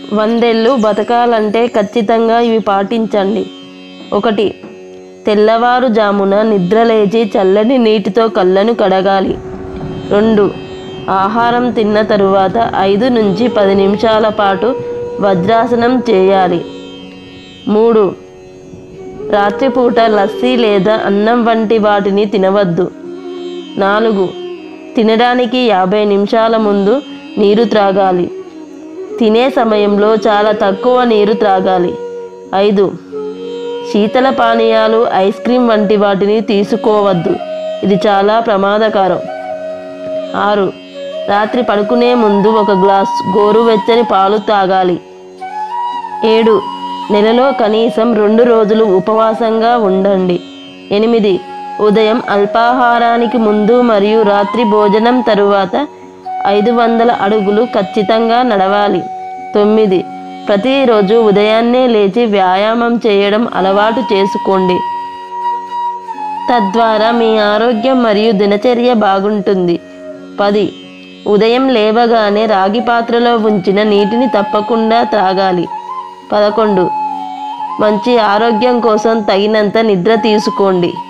వందేళ్ళు బతకాలంటే ఖచ్చితంగా ఇవి పాటించండి ఒకటి తెల్లవారుజామున నిద్రలేచి చల్లని నీటితో కళ్ళను కడగాలి రెండు ఆహారం తిన్న తరువాత ఐదు నుంచి పది నిమిషాల పాటు వజ్రాసనం చేయాలి మూడు రాత్రిపూట లస్సీ లేదా అన్నం వంటి వాటిని తినవద్దు నాలుగు తినడానికి యాభై నిమిషాల ముందు నీరు త్రాగాలి తినే సమయంలో చాలా తక్కువ నీరు త్రాగాలి ఐదు శీతల పానీయాలు ఐస్ క్రీమ్ వంటి వాటిని తీసుకోవద్దు ఇది చాలా ప్రమాదకరం ఆరు రాత్రి పడుకునే ముందు ఒక గ్లాస్ గోరువెచ్చని పాలు తాగాలి ఏడు నెలలో కనీసం రెండు రోజులు ఉపవాసంగా ఉండండి ఎనిమిది ఉదయం అల్పాహారానికి ముందు మరియు రాత్రి భోజనం తరువాత ఐదు వందల అడుగులు ఖచ్చితంగా నడవాలి తొమ్మిది ప్రతిరోజు ఉదయాన్నే లేచి వ్యాయామం చేయడం అలవాటు చేసుకోండి తద్వారా మీ ఆరోగ్యం మరియు దినచర్య బాగుంటుంది పది ఉదయం లేవగానే రాగి పాత్రలో ఉంచిన నీటిని తప్పకుండా త్రాగాలి పదకొండు మంచి ఆరోగ్యం కోసం తగినంత నిద్ర తీసుకోండి